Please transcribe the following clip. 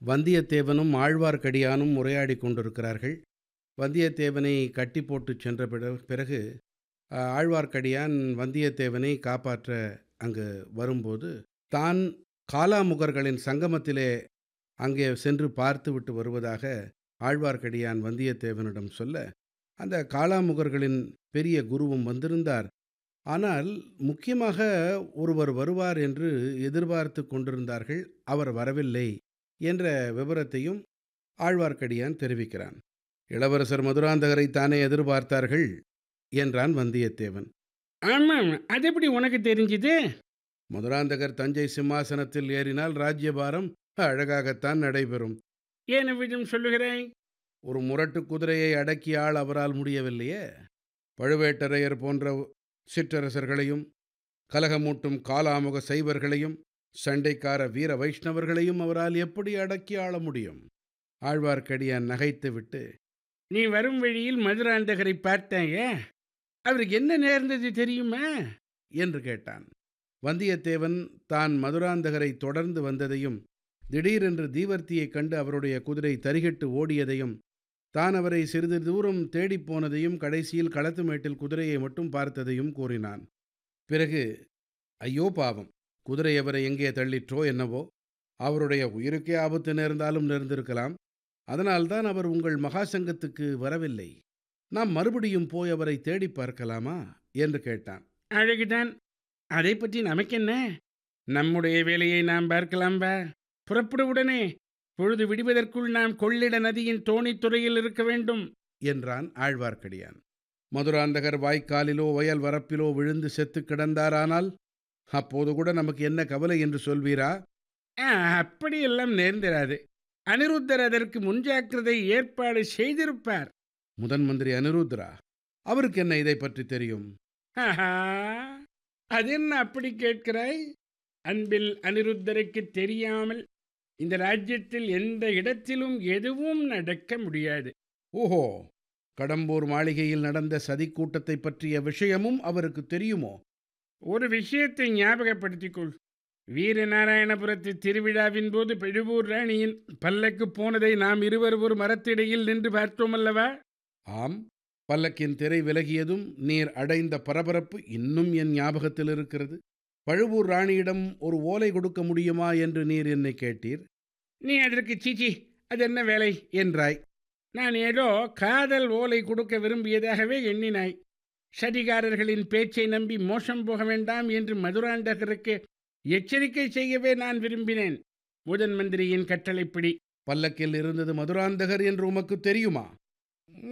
வந்தியத்தேவனும் ஆழ்வார்க்கடியானும் உரையாடிக் கொண்டிருக்கிறார்கள் வந்தியத்தேவனை கட்டி போட்டுச் சென்ற பிற- பிறகு அ, ஆழ்வார்க்கடியான் வந்தியத்தேவனை காப்பாற்ற அங்கு வரும்போது தான் காலாமுகர்களின் சங்கமத்திலே அங்கே சென்று பார்த்துவிட்டு வருவதாக ஆழ்வார்க்கடியான் வந்தியத்தேவனிடம் சொல்ல அந்த காலாமுகர்களின் பெரிய குருவும் வந்திருந்தார் ஆனால் முக்கியமாக ஒருவர் வருவார் என்று எதிர்பார்த்து கொண்டிருந்தார்கள் அவர் வரவில்லை என்ற விவரத்தையும் ஆழ்வார்க்கடியான் தெரிவிக்கிறான் இளவரசர் மதுராந்தகரை தானே எதிர்பார்த்தார்கள் என்றான் வந்தியத்தேவன் ஆமாம் அது எப்படி உனக்கு தெரிஞ்சுது மதுராந்தகர் தஞ்சை சிம்மாசனத்தில் ஏறினால் ராஜ்யபாரம் அழகாகத்தான் நடைபெறும் ஏன் விதம் சொல்லுகிறாய் ஒரு முரட்டு குதிரையை அடக்கி ஆள் அவரால் முடியவில்லையே பழுவேட்டரையர் போன்ற சிற்றரசர்களையும் கலகமூட்டும் காலாமுக சைவர்களையும் சண்டைக்கார வீர வைஷ்ணவர்களையும் அவரால் எப்படி அடக்கி ஆள முடியும் ஆழ்வார்க்கடியான் நகைத்துவிட்டு நீ வரும் வழியில் மதுராந்தகரை பார்த்தாங்க அவருக்கு என்ன நேர்ந்தது தெரியுமா என்று கேட்டான் வந்தியத்தேவன் தான் மதுராந்தகரை தொடர்ந்து வந்ததையும் திடீரென்று தீவர்த்தியைக் கண்டு அவருடைய குதிரை தரிகட்டு ஓடியதையும் தான் அவரை சிறிது தூரம் தேடிப் போனதையும் கடைசியில் களத்து மேட்டில் குதிரையை மட்டும் பார்த்ததையும் கூறினான் பிறகு ஐயோ பாவம் குதிரை அவரை எங்கே தள்ளிற்றோ என்னவோ அவருடைய உயிருக்கே ஆபத்து நேர்ந்தாலும் நேர்ந்திருக்கலாம் அதனால்தான் அவர் உங்கள் மகாசங்கத்துக்கு வரவில்லை நாம் மறுபடியும் போய் அவரை தேடிப் பார்க்கலாமா என்று கேட்டான் அழகுதான் அதை பற்றி நமக்கென்ன நம்முடைய வேலையை நாம் பார்க்கலாம் பா புறப்பட உடனே பொழுது விடுவதற்குள் நாம் கொள்ளிட நதியின் தோணித்துறையில் இருக்க வேண்டும் என்றான் ஆழ்வார்க்கடியான் மதுராந்தகர் வாய்க்காலிலோ வயல் வரப்பிலோ விழுந்து செத்து கிடந்தாரானால் அப்போது கூட நமக்கு என்ன கவலை என்று சொல்வீரா ஆ, அப்படியெல்லாம் நேர்ந்திராது அனிருத்தர் அதற்கு முன்ஜாக்கிரதை ஏற்பாடு செய்திருப்பார் முதன் மந்திரி அனிருத்ரா அவருக்கு என்ன இதை பற்றி தெரியும் ஆஹா, அது என்ன அப்படி கேட்கிறாய் அன்பில் அனிருத்தருக்கு தெரியாமல் இந்த ராஜ்யத்தில் எந்த இடத்திலும் எதுவும் நடக்க முடியாது ஓஹோ கடம்பூர் மாளிகையில் நடந்த சதிக்கூட்டத்தை பற்றிய விஷயமும் அவருக்கு தெரியுமோ ஒரு விஷயத்தை ஞாபகப்படுத்திக் கொள் வீரநாராயணபுரத்து திருவிழாவின் போது பெழுவூர் ராணியின் பல்லக்கு போனதை நாம் இருவர் ஒரு மரத்திடையில் நின்று பார்த்தோம் அல்லவா ஆம் பல்லக்கின் திரை விலகியதும் நீர் அடைந்த பரபரப்பு இன்னும் என் ஞாபகத்தில் இருக்கிறது பழுவூர் ராணியிடம் ஒரு ஓலை கொடுக்க முடியுமா என்று நீர் என்னை கேட்டீர் நீ அதற்கு சீச்சி அது என்ன வேலை என்றாய் நான் ஏதோ காதல் ஓலை கொடுக்க விரும்பியதாகவே எண்ணினாய் சதிகாரர்களின் பேச்சை நம்பி மோசம் போக வேண்டாம் என்று மதுராந்தகருக்கு எச்சரிக்கை செய்யவே நான் விரும்பினேன் முதன் மந்திரியின் கட்டளைப்படி பல்லக்கில் இருந்தது மதுராந்தகர் என்று உமக்கு தெரியுமா